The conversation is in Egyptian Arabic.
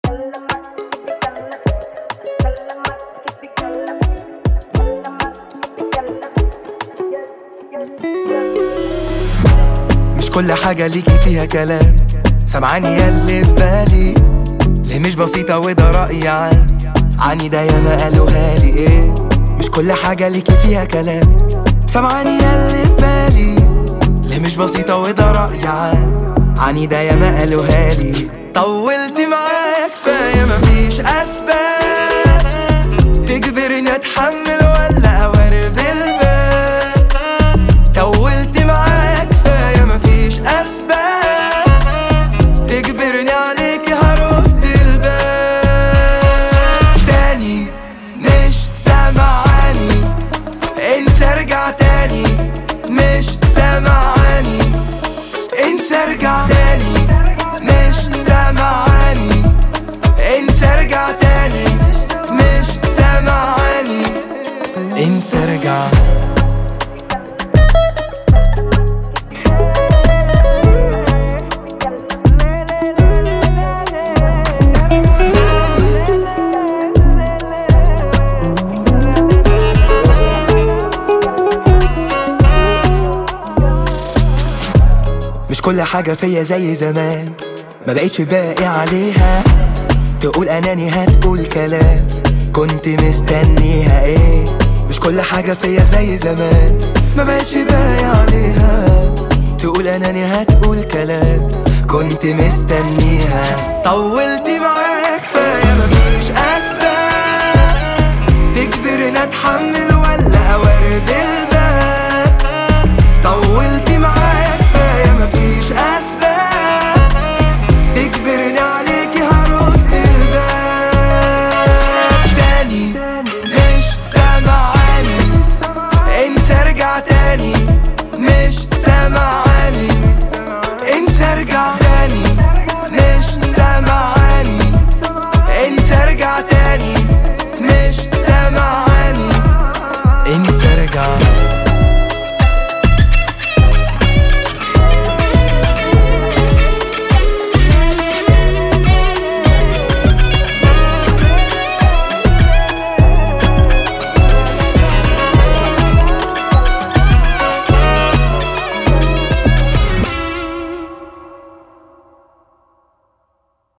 مش كل حاجة ليكي فيها كلام سامعاني ياللي في بالي ليه مش بسيطة وده رأيي عام عني ده ياما قالوها لي ايه مش كل حاجة ليكي فيها كلام سامعاني ياللي في بالي ليه مش بسيطة وده رأيي عام عني ده ياما قالوها لي طولت معايا كفاية مفيش أسباب تجبرني أتحمل ولا أوارب الباب طولت معايا كفاية مفيش أسباب تجبرني عليك هرد الباب تاني مش سامعاني انسى ارجع تاني مش سامعاني انسى ارجع تاني مش سامعاني انسى ارجع تاني مش سامعاني انسى ارجع مش كل حاجة فيا زي زمان ما بقتش باقي عليها تقول اناني هتقول كلام كنت مستنيها ايه مش كل حاجة فيا زي زمان ما بقتش باقي عليها تقول اناني هتقول كلام كنت مستنيها طولت معايا